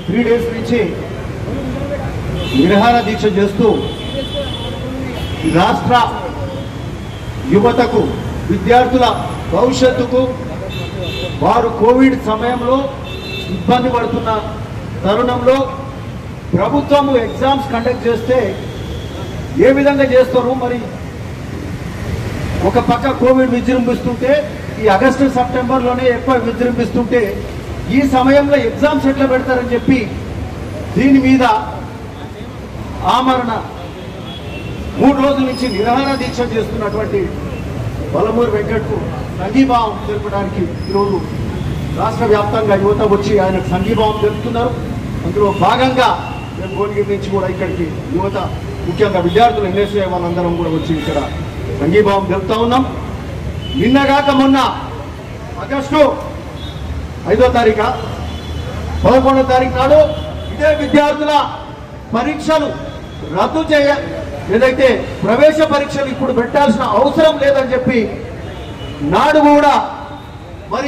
three days నుంచి నిరహార దీక్ష చేస్తూ రాష్ట్ర యువతకు విద్యార్థుల భవిష్యత్తుకు వారు కోవిడ్ సమయంలో ఇబ్బంది పడుతున్న తరుణంలో ప్రభుత్వము ఎగ్జామ్స్ కండక్ట్ చేస్తే ఏ విధంగా చేస్తారు మరి ఒక పక్క కోవిడ్ విజృంభిస్తుంటే ఈ ఆగస్టు సెప్టెంబర్లోనే ఎక్కువ విజృంభిస్తుంటే ఈ సమయంలో ఎగ్జామ్స్ ఎట్లా పెడతారని చెప్పి దీని మీద ఆమరణ మూడు రోజుల నుంచి నిరాహార దీక్ష చేస్తున్నటువంటి బలమూరు వెంకట్కు సంఘీభావం తెలుపడానికి ఈరోజు రాష్ట్ర వ్యాప్తంగా యువత వచ్చి ఆయనకు సంఘీభావం తెలుపుతున్నారు అందులో భాగంగా మేము భువనగిరి నుంచి కూడా ఇక్కడికి యువత ముఖ్యంగా విద్యార్థులు ఎన్ఎస్ఏ వాళ్ళందరం కూడా వచ్చి ఇక్కడ సంఘీభావం తెలుపుతా ఉన్నాం నిన్నగాక మొన్న ఆగస్టు ఐదో తారీఖు పదకొండో తారీఖు నాడు ఇదే విద్యార్థుల పరీక్షలు రద్దు చేయ ఏదైతే ప్రవేశ పరీక్షలు ఇప్పుడు పెట్టాల్సిన అవసరం లేదని చెప్పి నాడు కూడా మరి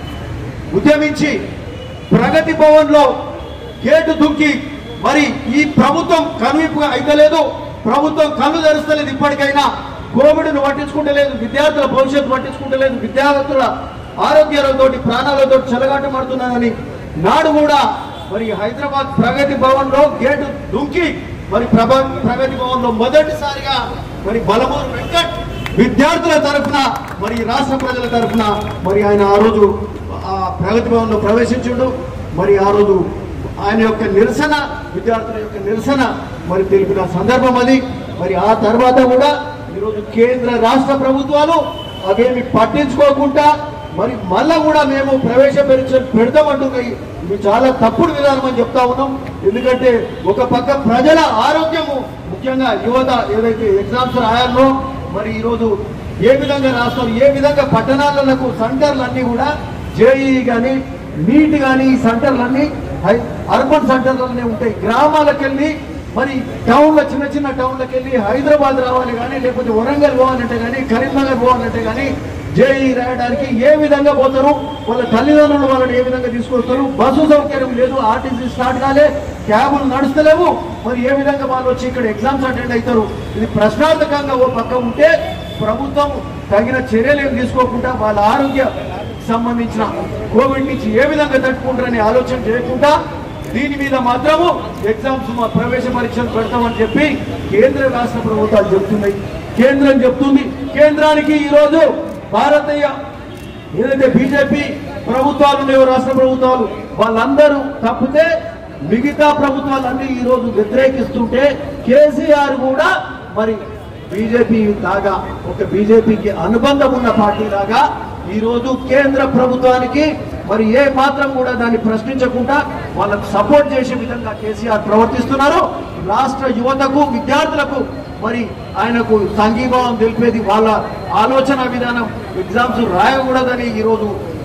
ఉద్యమించి ప్రగతి భవన్లో గేటు దుక్కి మరి ఈ ప్రభుత్వం కనువిప్పుగా అయితలేదు ప్రభుత్వం కళ్ళు తెరుస్తలేదు ఇప్పటికైనా కోవిడ్ను పట్టించుకుంటలేదు విద్యార్థుల భవిష్యత్తు పట్టించుకుంటలేదు విద్యార్థుల ఆరోగ్యాలతో ప్రాణాలతో చెలగాటమాడుతున్నారని నాడు కూడా మరి హైదరాబాద్ ప్రగతి భవన్ లో గేటు దుంకి మరి ప్రభ ప్రగతి భవన్ లో మొదటిసారిగా మరి బలమూరు వెంకట్ విద్యార్థుల తరఫున మరి రాష్ట్ర ప్రజల తరఫున మరి ఆయన ఆ రోజు ఆ ప్రగతి భవన్ లో ప్రవేశించుండు మరి ఆ రోజు ఆయన యొక్క నిరసన విద్యార్థుల యొక్క నిరసన మరి తెలిపిన సందర్భం అది మరి ఆ తర్వాత కూడా ఈరోజు కేంద్ర రాష్ట్ర ప్రభుత్వాలు అవేమి పట్టించుకోకుండా మరి మళ్ళా కూడా మేము ప్రవేశ పరీక్ష పెడతామంటున్నాయి ఇది చాలా తప్పుడు విధానం అని చెప్తా ఉన్నాం ఎందుకంటే ఒక పక్క ప్రజల ఆరోగ్యము ముఖ్యంగా యువత ఏదైతే ఎగ్జామ్స్ రాయాలో మరి ఈరోజు ఏ విధంగా రాస్తారు ఏ విధంగా పట్టణాలకు సెంటర్లు అన్ని కూడా జేఈ కానీ నీట్ కానీ ఈ సెంటర్లన్నీ హై- అర్బన్ సెంటర్లనే ఉంటాయి గ్రామాలకు వెళ్ళి మరి టౌన్లో చిన్న చిన్న టౌన్లకు వెళ్ళి హైదరాబాద్ రావాలి కానీ లేకపోతే వరంగల్ పోవాలంటే కానీ కరీంనగర్ పోవాలంటే కానీ జేఈ రాయడానికి ఏ విధంగా పోతారు వాళ్ళ తల్లిదండ్రులు వాళ్ళని ఏ విధంగా తీసుకొస్తారు బస్సు సౌకర్యం లేదు ఆర్టీసీ స్టార్ట్ కాలే క్యాబులు నడుస్తలేవు మరి ఏ విధంగా వాళ్ళు వచ్చి ఇక్కడ ఎగ్జామ్స్ అటెండ్ అవుతారు ఇది ప్రశ్నార్థకంగా ఓ పక్క ఉంటే ప్రభుత్వం తగిన చర్యలు ఏం తీసుకోకుండా వాళ్ళ ఆరోగ్య సంబంధించిన కోవిడ్ నుంచి ఏ విధంగా తట్టుకుంటారని ఆలోచన చేయకుండా దీని మీద మాత్రము ఎగ్జామ్స్ మా ప్రవేశ పరీక్షలు పెడతామని చెప్పి కేంద్ర రాష్ట్ర ప్రభుత్వాలు చెప్తున్నాయి కేంద్రం చెప్తుంది కేంద్రానికి ఈరోజు భారతీయ ఏదైతే బీజేపీ ప్రభుత్వాలు ఉన్నాయో రాష్ట్ర ప్రభుత్వాలు వాళ్ళందరూ తప్పితే మిగతా ప్రభుత్వాలన్నీ ఈ రోజు వ్యతిరేకిస్తుంటే కేసీఆర్ కూడా మరి బీజేపీ లాగా ఒక బీజేపీకి అనుబంధం ఉన్న పార్టీ లాగా ఈ రోజు కేంద్ర ప్రభుత్వానికి మరి ఏ మాత్రం కూడా దాన్ని ప్రశ్నించకుండా వాళ్ళకు సపోర్ట్ చేసే విధంగా కేసీఆర్ ప్రవర్తిస్తున్నారు రాష్ట్ర యువతకు విద్యార్థులకు మరి ఆయనకు సంఘీభావం తెలిపేది వాళ్ళ ఆలోచన విధానం ఎగ్జామ్స్ రాయకూడదని ఈరోజు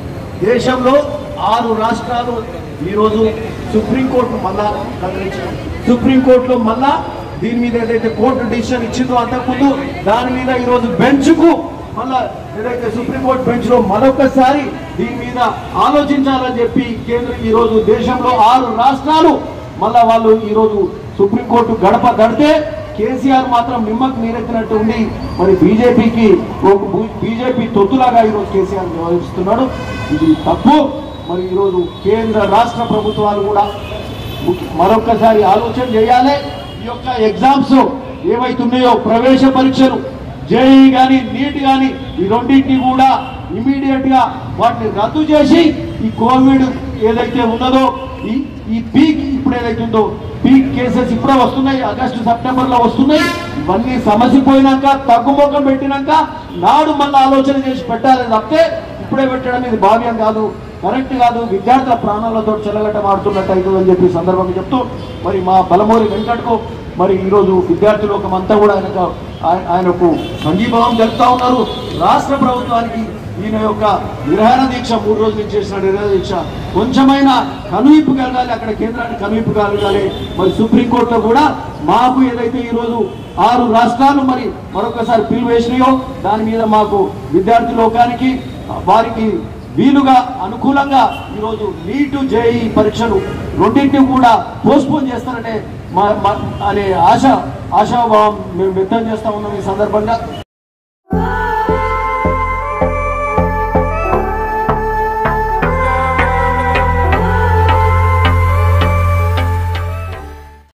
దేశంలో ఆరు రాష్ట్రాలు ఈరోజు సుప్రీంకోర్టు మళ్ళా కదిలించారు సుప్రీంకోర్టులో మళ్ళా దీని మీద ఏదైతే కోర్టు డిసిషన్ ఇచ్చిందో అంతకుముందు దాని మీద ఈరోజు బెంచ్కు మళ్ళా ఏదైతే సుప్రీంకోర్టు బెంచ్ లో మరొకసారి దీని మీద ఆలోచించాలని చెప్పి కేంద్రం ఈ రోజు దేశంలో ఆరు రాష్ట్రాలు మళ్ళా వాళ్ళు ఈ రోజు సుప్రీంకోర్టు గడప దడితే కేసీఆర్ మాత్రం నిమ్మకు నీరెత్తినట్టు ఉండి మరి బీజేపీకి ఒక బీజేపీ తొత్తులాగా ఈరోజు కేసీఆర్ వ్యవహరిస్తున్నాడు ఇది తప్పు మరి ఈరోజు కేంద్ర రాష్ట్ర ప్రభుత్వాలు కూడా ముఖ్య- మరొకసారి ఆలోచన చేయాలి ఈ యొక్క ఎగ్జామ్స్ ఏవైతున్నాయో ప్రవేశ పరీక్షలు జేఈ కానీ నీట్ కానీ ఈ రెండింటిని కూడా ఇమీడియట్ గా వాటిని రద్దు చేసి ఈ కోవిడ్ ఏదైతే ఉన్నదో ఈ ఈ పీక్ ఇప్పుడు ఏదైతే ఉందో పీక్ కేసెస్ ఇప్పుడే వస్తున్నాయి ఆగస్టు సెప్టెంబర్ లో వస్తున్నాయి ఇవన్నీ సమస్య పోయినాక తగ్గుముఖం పెట్టినాక నాడు మళ్ళీ ఆలోచన చేసి పెట్టాలి తప్పితే ఇప్పుడే పెట్టడం ఇది భావ్యం కాదు కరెక్ట్ కాదు విద్యార్థుల ప్రాణాలతో చెలగటం ఆడుతున్నట్టు అవుతుందని చెప్పి ఈ సందర్భంగా చెప్తూ మరి మా బలమూరి వెంకట్కు మరి ఈరోజు విద్యార్థి లోకం అంతా కూడా ఆయనకు ఆయ- ఆయనకు సంఘీభావం తెలుపుతా ఉన్నారు రాష్ట్ర ప్రభుత్వానికి ఈయన యొక్క నిరహార దీక్ష మూడు రోజుల నుంచి చేసిన నిరహార దీక్ష కొంచెమైనా కనువిప్పు కలగాలి అక్కడ కేంద్రానికి కనువిప్పు కలగాలి మరి సుప్రీంకోర్టులో కూడా మాకు ఏదైతే ఈరోజు ఆరు రాష్ట్రాలు మరి మరొకసారి పిలుపు వేసినాయో దాని మీద మాకు విద్యార్థి లోకానికి వారికి వీలుగా అనుకూలంగా ఈరోజు నీటు జేఈ పరీక్షలు రెండింటిని కూడా పోస్ట్పోన్ చేస్తారనే మా మా- అనే ఆశ ఆశాభావం మేము వ్యక్తం చేస్తా ఉన్నాం ఈ సందర్భంగా